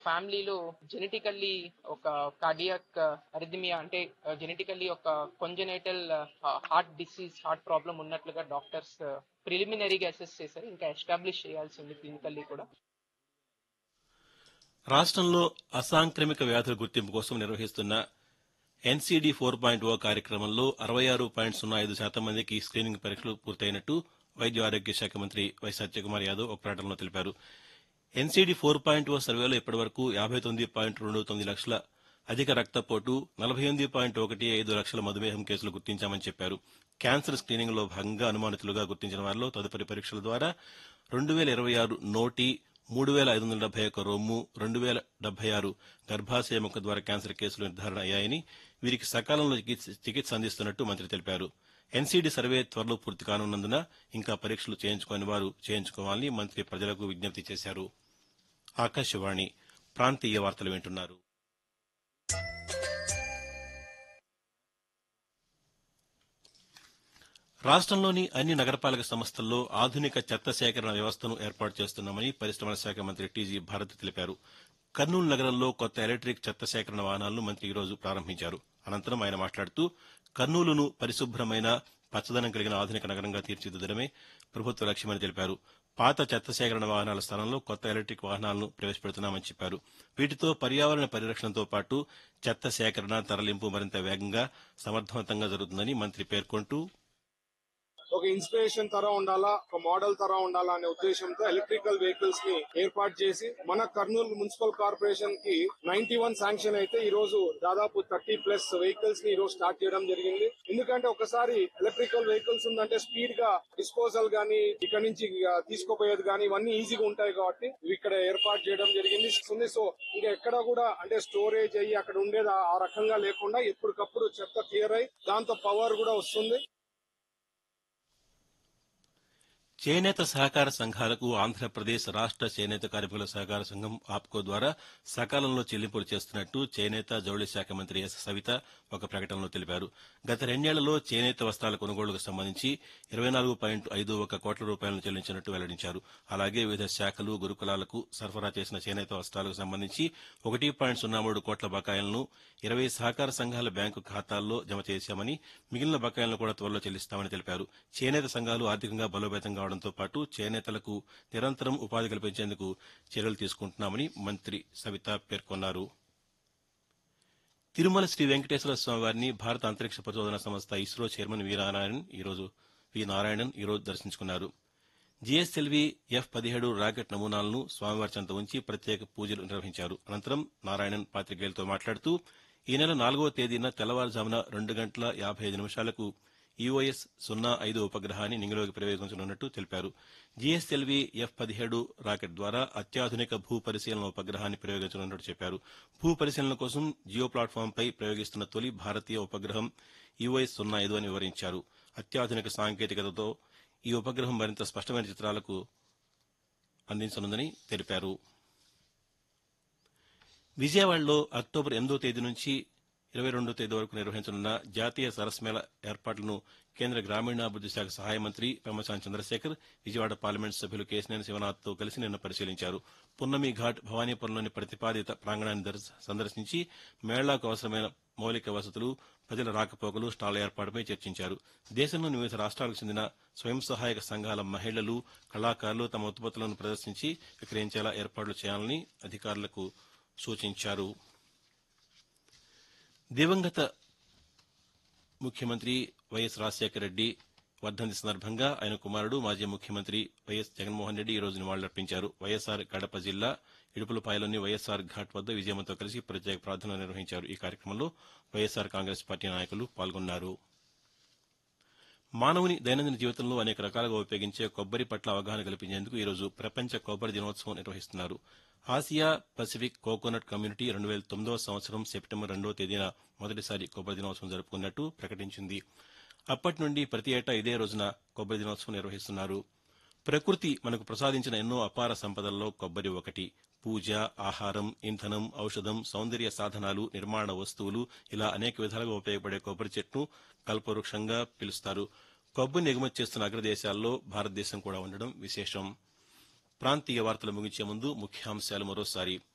ఫ్యామిలీలో జెనెటికల్లీ ఒక cardiac arrhythmia అంటే జెనెటికల్లీ ఒక congenital heart disease heart problem ఉన్నట్లుగా డాక్టర్స్ ప్రిలిమినరీగా అసెస్ చేశారు ఇంకా ఎస్టాబ్లిష్ చేయాల్సి ఉంది క్లినికల్లీ కూడా రాష్ట్రంలో అసాంక్రమిక వ్యాధుల గుర్తింపు కోసం నిర్వహిస్తున్న ఎన్సీడీ ఫోర్ పాయింట్ ఓ కార్యక్రమంలో అరవై ఆరు పాయింట్ సున్నా ఐదు శాతం మందికి స్క్రీనింగ్ పరీక్షలు పూర్తయినట్టు వైద్య ఆరోగ్య శాఖ మంత్రి వై సత్యకుమార్ యాదవ్ ఒక ప్రకటనలో తెలిపారు ఎన్సీడీ ఫోర్ పాయింట్ ఓ సర్వేలో ఇప్పటివరకు యాభై తొమ్మిది పాయింట్ రెండు తొమ్మిది లక్షల అధిక రక్తపోటు నలభై ఎనిమిది పాయింట్ ఒకటి ఐదు లక్షల మధుమేహం కేసులు గుర్తించామని చెప్పారు క్యాన్సర్ స్క్రీనింగ్ లో భాగంగా అనుమానితులుగా గుర్తించిన వారిలో తదుపరి పరీక్షల ద్వారా రెండు వేల ఇరవై ఆరు నోటి మూడు వేల ఐదు వందల డెబ్బై ఒక్క రొమ్ము రెండు వేల డెబ్బై ఆరు గర్భాశయ ముఖ ద్వారా క్యాన్సర్ కేసులు నిర్ధారణ అయ్యాయని వీరికి సకాలంలో చికిత్స చికిత్స అందిస్తున్నట్టు మంత్రి తెలిపారు ఎన్సీడీ సర్వే త్వరలో పూర్తి కానున్నందున ఇంకా పరీక్షలు చేయించుకోని వారు చేయించుకోవాలని మంత్రి ప్రజలకు విజ్ఞప్తి చేశారు ఆకాశవాణి ప్రాంతీయ వార్తలు వింటున్నారు రాష్ట్రంలోని అన్ని నగరపాలక సంస్థల్లో ఆధునిక చెత్త సేకరణ వ్యవస్థను ఏర్పాటు చేస్తున్నామని పరిశ్రమల శాఖ మంత్రి టీజీ భారత్ తెలిపారు కర్నూలు నగరంలో కొత్త ఎలక్ట్రిక్ చెత్త సేకరణ వాహనాలను మంత్రి ఈరోజు ప్రారంభించారు అనంతరం ఆయన మాట్లాడుతూ కర్నూలును పరిశుభ్రమైన పచ్చదనం కలిగిన ఆధునిక నగరంగా తీర్చిదిద్దడమే ప్రభుత్వ లక్ష్యమని తెలిపారు పాత చెత్త సేకరణ వాహనాల స్థానంలో కొత్త ఎలక్ట్రిక్ వాహనాలను ప్రవేశపెడుతున్నామని చెప్పారు వీటితో పర్యావరణ పరిరక్షణతో పాటు చెత్త సేకరణ తరలింపు మరింత వేగంగా సమర్థవంతంగా జరుగుతుందని మంత్రి పేర్కొంటూ ఒక ఇన్స్పిరేషన్ తర ఉండాలా ఒక మోడల్ తర ఉండాలా అనే ఉద్దేశంతో ఎలక్ట్రికల్ వెహికల్స్ ని ఏర్పాటు చేసి మన కర్నూలు మున్సిపల్ కార్పొరేషన్ కి నైన్టీ వన్ శాంక్షన్ అయితే ఈ రోజు దాదాపు థర్టీ ప్లస్ వెహికల్స్ ని ఈ రోజు స్టార్ట్ చేయడం జరిగింది ఎందుకంటే ఒకసారి ఎలక్ట్రికల్ వెహికల్స్ ఉందంటే స్పీడ్ గా డిస్పోజల్ గానీ ఇక్కడ నుంచి తీసుకోపోయేది గానీ ఇవన్నీ ఈజీగా ఉంటాయి కాబట్టి ఇవి ఇక్కడ ఏర్పాటు చేయడం జరిగింది ఉంది సో ఇంకా ఎక్కడ కూడా అంటే స్టోరేజ్ అయ్యి అక్కడ ఉండేది ఆ రకంగా లేకుండా ఎప్పటికప్పుడు చెత్త క్లియర్ అయ్యి దాంతో పవర్ కూడా వస్తుంది చేనేత సహకార సంఘాలకు ఆంధ్రప్రదేశ్ రాష్ట చేనేత కార్మికుల సహకార సంఘం ఆప్కో ద్వారా సకాలంలో చెల్లింపులు చేస్తున్నట్టు చేనేత జౌళి శాఖ మంత్రి ఎస్ సవిత ఒక ప్రకటనలో తెలిపారు గత రెండేళ్లలో చేనేత వస్త్రాల కొనుగోలుకు సంబంధించి ఇరవై నాలుగు పాయింట్ ఐదు ఒక కోట్ల రూపాయలను చెల్లించినట్టు వెల్లడించారు అలాగే వివిధ శాఖలు గురుకులాలకు సరఫరా చేసిన చేనేత వస్త్రాలకు సంబంధించి ఒకటి పాయింట్ సున్నా మూడు కోట్ల బకాయిలను ఇరవై సహకార సంఘాల బ్యాంకు ఖాతాల్లో జమ చేశామని మిగిలిన బకాయిలను కూడా త్వరలో చెల్లిస్తామని తెలిపారు చేనేత సంఘాలు ఆర్థికంగా బలోపేతం కావడంతో పాటు చేనేతలకు నిరంతరం ఉపాధి కల్పించేందుకు చర్యలు తీసుకుంటున్నామని మంత్రి సవిత పేర్కొన్నారు తిరుమల శ్రీ వెంకటేశ్వర స్వామి వారిని భారత అంతరిక్ష పరిశోధన సంస్థ ఇస్రో చైర్మన్ వి నారాయణన్ ఈరోజు వి నారాయణన్ ఈరోజు దర్శించుకున్నారు జీఎస్ఎల్వీ ఎఫ్ పదిహేడు రాకెట్ నమూనాలను స్వామివారి చెంత ఉంచి ప్రత్యేక పూజలు నిర్వహించారు అనంతరం నారాయణన్ పాతికేయులతో మాట్లాడుతూ ఈ నెల నాలుగవ తేదీన తెల్లవారుజామున రెండు గంటల యాభై ఐదు నిమిషాలకు ఈఓఎస్ సున్నా ఐదు ఉపగ్రహాన్ని నింగిలోకి ప్రవేశించనున్నట్టు తెలిపారు జీఎస్ఎల్వీ ఎఫ్ పదిహేడు రాకెట్ ద్వారా అత్యాధునిక భూ పరిశీలన ఉపగ్రహాన్ని ప్రయోగించనున్నట్టు చెప్పారు భూ పరిశీలన కోసం జియో ప్లాట్ఫామ్పై ప్రయోగిస్తున్న తొలి భారతీయ ఉపగ్రహం ఈఓఎస్ సున్నా ఐదు అని వివరించారు అత్యాధునిక సాంకేతికతతో ఈ ఉపగ్రహం మరింత స్పష్టమైన చిత్రాలకు అందించనుందని తెలిపారు విజయవాడలో అక్టోబర్ ఎనిమిదో తేదీ నుంచి ఇరవై రెండో తేదీ వరకు నిర్వహించనున్న జాతీయ సరస్ మేళ ఏర్పాట్లను కేంద్ర గ్రామీణాభివృద్ది శాఖ సహాయ మంత్రి పెమ్మసాని చంద్రశేఖర్ విజయవాడ పార్లమెంట్ సభ్యులు కేశినేని శివనాథ్తో కలిసి నిన్న పరిశీలించారు పున్నమి ఘాట్ భవానీపురంలోని ప్రతిపాదిత ప్రాంగణాన్ని దర్శ- సందర్శించి మేళాకు అవసరమైన మౌలిక వసతులు ప్రజల రాకపోకలు స్టాళ్ల ఏర్పాటుపై చర్చించారు దేశంలోని వివిధ రాష్ట్రాలకు చెందిన స్వయం సహాయక సంఘాల మహిళలు కళాకారులు తమ ఉత్పత్తులను ప్రదర్శించి విక్రయించేలా ఏర్పాట్లు చేయాలని అధికారులకు సూచించారు దివంగత ముఖ్యమంత్రి వైఎస్ రాజశేఖర రెడ్డి వర్ధంతి సందర్భంగా ఆయన కుమారుడు మాజీ ముఖ్యమంత్రి వైఎస్ జగన్మోహన్ రెడ్డి ఈ రోజు నివాళులర్పించారు వైఎస్ఆర్ కడప జిల్లా ఇడుపులపాయలోని వైఎస్ఆర్ ఘాట్ వద్ద విజయమ్మతో కలిసి ప్రత్యేక ప్రార్థనలు నిర్వహించారు ఈ కార్యక్రమంలో వైఎస్ఆర్ కాంగ్రెస్ పార్టీ నాయకులు పాల్గొన్నారు మానవుని దైనందిన జీవితంలో అనేక రకాలుగా ఉపయోగించే కొబ్బరి పట్ల అవగాహన కల్పించేందుకు ఈరోజు ప్రపంచ కొబ్బరి దినోత్సవం నిర్వహిస్తున్నారు ఆసియా పసిఫిక్ కోకోనట్ కమ్యూనిటీ రెండు వేల తొమ్మిదవ సంవత్సరం సెప్టెంబర్ రెండవ తేదీన మొదటిసారి కొబ్బరి దినోత్సవం జరుపుకున్నట్టు ప్రకటించింది అప్పటి నుండి ప్రతి ఏటా ఇదే రోజున కొబ్బరి దినోత్సవం నిర్వహిస్తున్నారు ప్రకృతి మనకు ప్రసాదించిన ఎన్నో అపార సంపదల్లో కొబ్బరి ఒకటి పూజ ఆహారం ఇంధనం ఔషధం సౌందర్య సాధనాలు నిర్మాణ వస్తువులు ఇలా అనేక విధాలుగా ఉపయోగపడే కొబ్బరి చెట్టును కల్పవృక్షంగా పిలుస్తారు కొబ్బరిని ఎగుమతి చేస్తున్న అగ్రదేశాల్లో భారతదేశం కూడా ఉండడం విశేషం ప్రాంతీయ వార్తలు ముగించే ముందు ముఖ్యాంశాలు మరోసారి